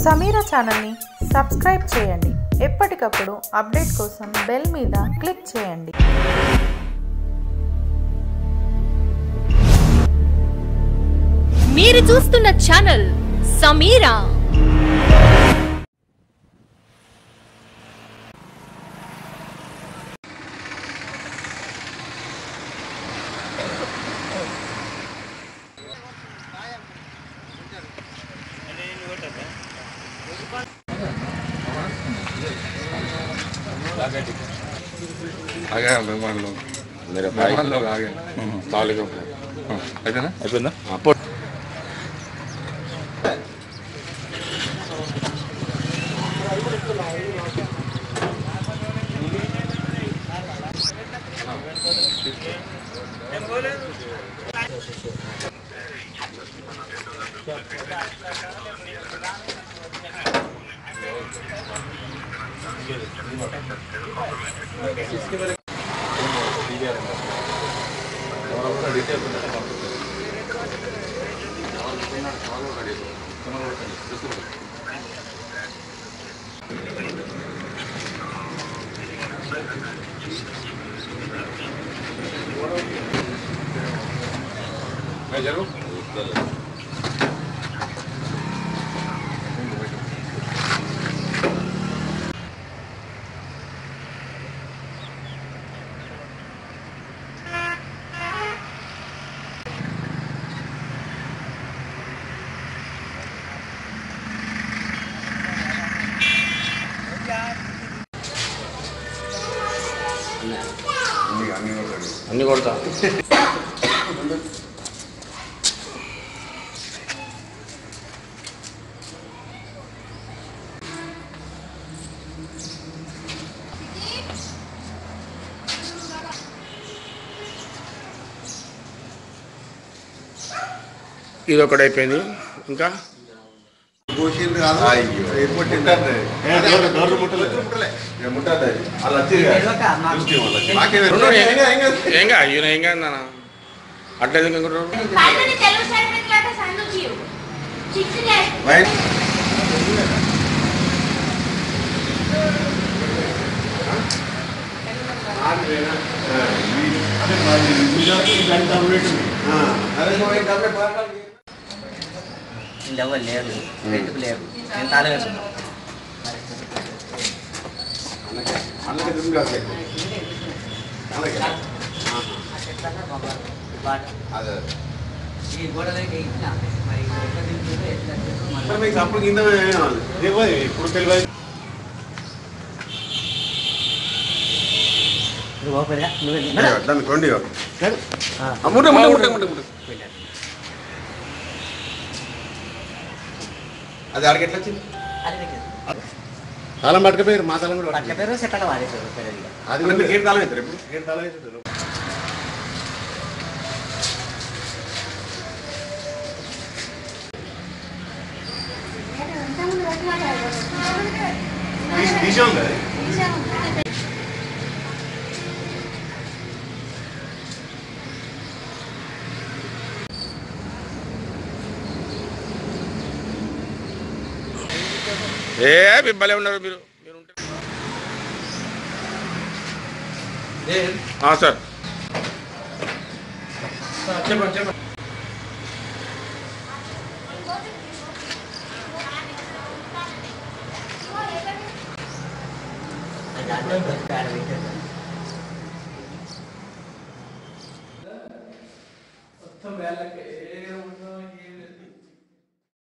సమీరా ఛానల్ని సబ్స్క్రైబ్ చేయండి ఎప్పటికప్పుడు అప్డేట్ కోసం బెల్ మీద క్లిక్ చేయండి మీరు చూస్తున్న ఛానల్ సమీరా आ गया मेहमान लोग मेरे भाई मेहमान लोग आ गए सलामकुम అయిపోయిందా అయిపోయిందా జరుగు అన్ని కొడతా ఇది ఒకటి అయిపోయింది ఇంకా కోసింది కాదు ఎప్పటింది రెండు ఏంగా ఈయన ఏం కాదు నాన్న అట్లేదు ఇంకొకటి పైన తెలుగు సైడ్ పెట్టినట్టు సందుకి చిక్స్ ఎవరు లేరు ఎందుకు లేరు నేను తాళం వేసుకున్నాను ఈ గోడ దగ్గర ఇచ్చిన మరి ఎట్లా తింటుందో ఎట్లా తింటుందో మరి అప్పుడు కింద ఇప్పుడు తెలియదు నువ్వు ఓపెన్గా నువ్వు వెళ్ళి దాన్ని కొండి ముట్ట ముట్ట ముట్ట ముట్ట ముట్ట అది ఆడికి ఎట్లా వచ్చింది అది పెట్టేది తాళం పట్టుకపోయారు మా తాళం కూడా పట్ల పేరు సెట్ల వాడేసారు పెద్దదిగా అది కూడా గేట్ తాళం అవుతారు ఎప్పుడు గేట్ తాళం అవుతారు తీసాం కదా ఏ బిబ్బలే ఉన్నారు మీరు మీరు ఉంటే ఆ, సార్ చెప్పండి చెప్పండి మొత్తం వేళ్ళకి ఏ ఉందో